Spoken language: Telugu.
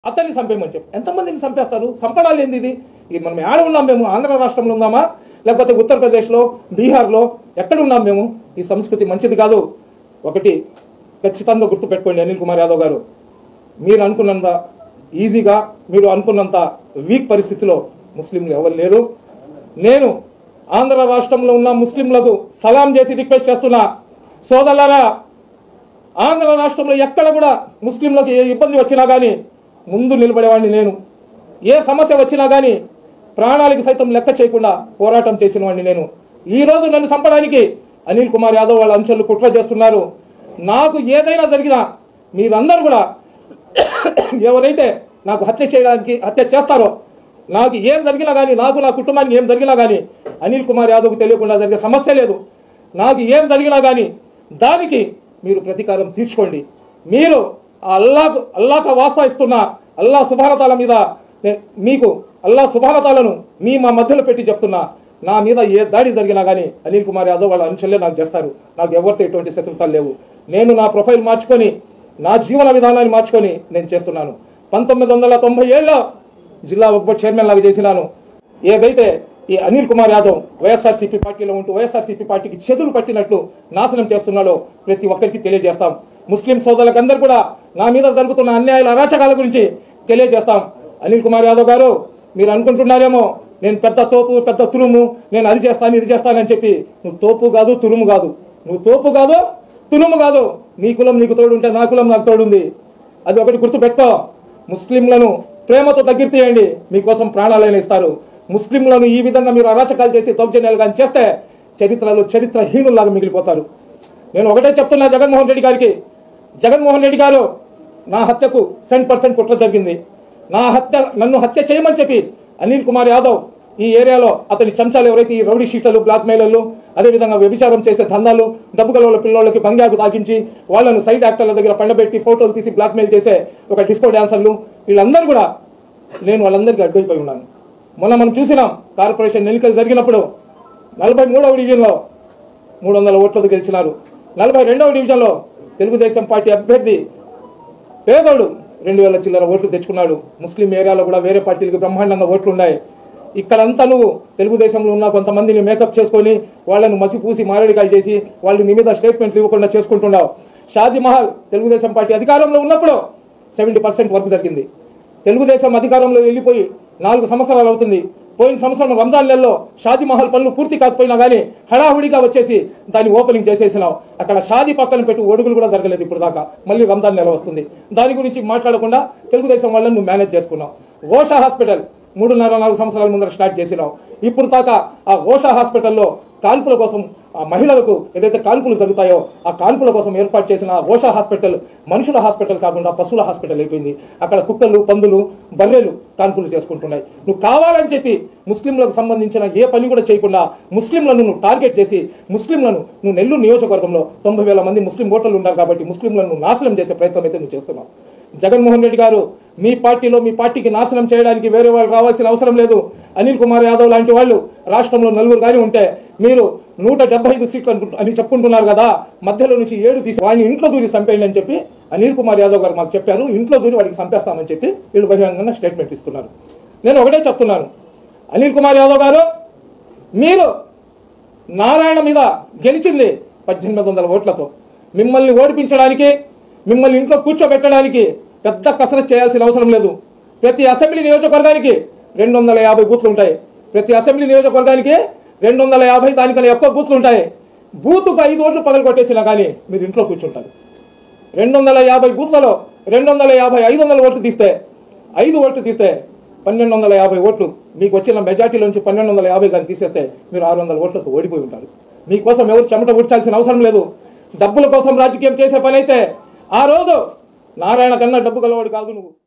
అతన్ని చంపేయమని చెప్పు ఎంతమందిని చంపేస్తారు చంపడాలు ఏంది ఇది ఇది మనం ఏడ ఉన్నాం మేము ఆంధ్ర రాష్ట్రంలో ఉన్నామా లేకపోతే ఉత్తరప్రదేశ్లో బీహార్లో ఎక్కడ ఉన్నాం మేము ఈ సంస్కృతి మంచిది కాదు ఒకటి ఖచ్చితంగా గుర్తుపెట్టుకోండి అనిల్ కుమార్ యాదవ్ గారు మీరు అనుకున్నంత ఈజీగా మీరు అనుకున్నంత వీక్ పరిస్థితిలో ముస్లింలు ఎవరు లేరు నేను ఆంధ్ర రాష్ట్రంలో ఉన్న ముస్లింలకు సలాం చేసి రిక్వెస్ట్ చేస్తున్నా సోదరులారా ఆంధ్ర రాష్ట్రంలో ఎక్కడ కూడా ముస్లింలకు ఏ ఇబ్బంది వచ్చినా కానీ ముందు నిలబడేవాడిని నేను ఏ సమస్య వచ్చినా కానీ ప్రాణాలకి సైతం లెక్క చేయకుండా పోరాటం చేసిన వాడిని నేను ఈ రోజు నన్ను చంపడానికి అనిల్ కుమార్ యాదవ్ వాళ్ళ అంశాలు కుట్ర చేస్తున్నారు నాకు ఏదైనా జరిగినా మీరందరూ కూడా ఎవరైతే నాకు హత్య చేయడానికి హత్య చేస్తారో నాకు ఏం జరిగినా కానీ నాకు నా కుటుంబానికి ఏం జరిగినా కానీ అనిల్ కుమార్ యాదవ్కి తెలియకుండా జరిగే సమస్య లేదు నాకు ఏం జరిగినా కానీ దానికి మీరు ప్రతీకారం తీర్చుకోండి మీరు ఆ అల్లాకు అల్లాక వాస్తా ఇస్తున్న అల్లా సుభానతాల మీద నే- మీకు అల్లా సుభానతాలను మీ మా మధ్యలో పెట్టి చెప్తున్నా నా మీద ఏ దాడి జరిగినా కానీ అనిల్ కుమార్ యాదవ్ వాళ్ళ అంచెల్లే నాకు చేస్తారు నాకు ఎవరితో ఎటువంటి శత్రుతాలు లేవు నేను నా ప్రొఫైల్ మార్చుకొని నా జీవన విధానాన్ని మార్చుకొని నేను చేస్తున్నాను పంతొమ్మిది వందల తొంభై ఏళ్ళలో జిల్లా ఒక్క చైర్మన్ లాగా చేసినాను ఏదైతే ఈ అనిల్ కుమార్ యాదవ్ వైఎస్ఆర్సీపీ పార్టీలో ఉంటూ వైఎస్ఆర్సీపీ పార్టీకి చెదులు పట్టినట్లు నాశనం చేస్తున్నాడో ప్రతి ఒక్కరికి తెలియజేస్తాం ముస్లిం సోదరులకందరూ కూడా నా మీద జరుగుతున్న అన్యాయాల అరాచకాల గురించి తెలియజేస్తాం అనిల్ కుమార్ యాదవ్ గారు మీరు అనుకుంటున్నారేమో నేను పెద్ద తోపు పెద్ద తురుము నేను అది చేస్తాను ఇది చేస్తానని చెప్పి నువ్వు తోపు కాదు తురుము కాదు నువ్వు తోపు కాదు తురుము కాదు నీ కులం నీకు తోడుంటే నా కులం నాకు తోడుంది అది ఒకటి గుర్తుపెట్టుకో ముస్లింలను ప్రేమతో దగ్గర తీయండి మీకోసం ప్రాణాలైన ఇస్తారు ముస్లింలను ఈ విధంగా మీరు అరాచకాలు చేసి దౌర్జన్యాలు కానీ చేస్తే చరిత్రలో చరిత్రహీనుల్లాగా మిగిలిపోతారు నేను ఒకటే చెప్తున్నా జగన్మోహన్ రెడ్డి గారికి జగన్మోహన్ రెడ్డి గారు నా హత్యకు సెంట్ పర్సెంట్ కుట్ర జరిగింది నా హత్య నన్ను హత్య చేయమని చెప్పి అనిల్ కుమార్ యాదవ్ ఈ ఏరియాలో అతని చెంచాలు ఎవరైతే ఈ రౌడీ షీటర్లు బ్లాక్ మెయిలర్లు అదేవిధంగా వ్యభిచారం చేసే దందాలు డబ్బు గలవల పిల్లలకి బంగాకు తాగించి వాళ్ళను సైడ్ యాక్టర్ల దగ్గర పండబెట్టి ఫోటోలు తీసి బ్లాక్ మెయిల్ చేసే ఒక డిస్కో డాన్సర్లు వీళ్ళందరూ కూడా నేను వాళ్ళందరికీ అడ్డైపోయి ఉన్నాను మొన్న మనం చూసినాం కార్పొరేషన్ ఎన్నికలు జరిగినప్పుడు నలభై మూడవ డివిజన్లో మూడు వందల ఓట్లతో గెలిచినారు నలభై రెండవ డివిజన్లో తెలుగుదేశం పార్టీ అభ్యర్థి పేదోడు రెండు వేల చిల్లర ఓట్లు తెచ్చుకున్నాడు ముస్లిం ఏరియాలో కూడా వేరే పార్టీలకు బ్రహ్మాండంగా ఓట్లు ఉన్నాయి ఇక్కడంతా నువ్వు తెలుగుదేశంలో ఉన్న కొంతమందిని మేకప్ చేసుకొని వాళ్ళను మసిపూసి మారేడికాయలు చేసి వాళ్ళు నీ మీద స్టేట్మెంట్లు ఇవ్వకుండా చేసుకుంటున్నావు షాదీ మహల్ తెలుగుదేశం పార్టీ అధికారంలో ఉన్నప్పుడు సెవెంటీ పర్సెంట్ వర్క్ జరిగింది తెలుగుదేశం అధికారంలో వెళ్ళిపోయి నాలుగు సంవత్సరాలు అవుతుంది పోయిన సంవత్సరం రంజాన్ నెలలో షాదీ మహల్ పనులు పూర్తి కాకపోయినా కానీ హడావుడిగా వచ్చేసి దాన్ని ఓపెనింగ్ చేసేసినాం అక్కడ షాదీ పక్కన పెట్టి ఒడుగులు కూడా జరగలేదు ఇప్పుడు దాకా మళ్ళీ రంజాన్ నెల వస్తుంది దాని గురించి మాట్లాడకుండా తెలుగుదేశం వాళ్ళని నువ్వు మేనేజ్ చేసుకున్నావు ఓషా హాస్పిటల్ మూడున్నర నాలుగు సంవత్సరాల ముందర స్టార్ట్ చేసినావు ఇప్పుడు దాకా ఆ ఓషా హాస్పిటల్లో కాన్పుల కోసం ఆ మహిళలకు ఏదైతే కాన్పులు జరుగుతాయో ఆ కాన్పుల కోసం ఏర్పాటు చేసిన ఆ ఓషా హాస్పిటల్ మనుషుల హాస్పిటల్ కాకుండా పశువుల హాస్పిటల్ అయిపోయింది అక్కడ కుక్కలు పందులు బర్రెలు కాన్పులు చేసుకుంటున్నాయి నువ్వు కావాలని చెప్పి ముస్లింలకు సంబంధించిన ఏ పని కూడా చేయకుండా ముస్లింలను నువ్వు టార్గెట్ చేసి ముస్లింలను నువ్వు నెల్లూరు నియోజకవర్గంలో తొంభై వేల మంది ముస్లిం ఓటర్లు ఉన్నారు కాబట్టి ముస్లింలను నువ్వు నాశనం చేసే ప్రయత్నం అయితే నువ్వు చేస్తున్నావు జగన్మోహన్ రెడ్డి గారు మీ పార్టీలో మీ పార్టీకి నాశనం చేయడానికి వేరే వాళ్ళు రావాల్సిన అవసరం లేదు అనిల్ కుమార్ యాదవ్ లాంటి వాళ్ళు రాష్ట్రంలో నలుగురు కానీ ఉంటే మీరు నూట డెబ్బై ఐదు సీట్లు అనుకుంటు అని చెప్పుకుంటున్నారు కదా మధ్యలో నుంచి ఏడు తీసి వాడిని ఇంట్లో దూరి చంపేయండి అని చెప్పి అనిల్ కుమార్ యాదవ్ గారు మాకు చెప్పారు ఇంట్లో దూరి వాడికి చంపేస్తామని చెప్పి వీళ్ళు బహిరంగంగా స్టేట్మెంట్ ఇస్తున్నారు నేను ఒకటే చెప్తున్నాను అనిల్ కుమార్ యాదవ్ గారు మీరు నారాయణ మీద గెలిచింది పద్దెనిమిది వందల ఓట్లతో మిమ్మల్ని ఓడిపించడానికి మిమ్మల్ని ఇంట్లో కూర్చోబెట్టడానికి పెద్ద కసరత్ చేయాల్సిన అవసరం లేదు ప్రతి అసెంబ్లీ నియోజకవర్గానికి రెండు వందల యాభై బూత్లు ఉంటాయి ప్రతి అసెంబ్లీ నియోజకవర్గానికి రెండు వందల యాభై దానికన్నా ఎక్కువ బూత్లు ఉంటాయి బూత్కు ఐదు ఓట్లు పగలు కొట్టేసినా కానీ మీరు ఇంట్లో కూర్చుంటారు రెండు వందల యాభై బూత్లలో రెండు వందల యాభై ఐదు వందల ఓట్లు తీస్తే ఐదు ఓట్లు తీస్తే పన్నెండు వందల యాభై ఓట్లు మీకు వచ్చిన మెజార్టీలోంచి పన్నెండు వందల యాభై కానీ తీసేస్తే మీరు ఆరు వందల ఓట్లతో ఓడిపోయి ఉంటారు మీకోసం ఎవరు చెమట ఊడ్చాల్సిన అవసరం లేదు డబ్బుల కోసం రాజకీయం చేసే పని అయితే ఆ రోజు నారాయణ కన్నా డబ్బు గలవాడు కాదు నువ్వు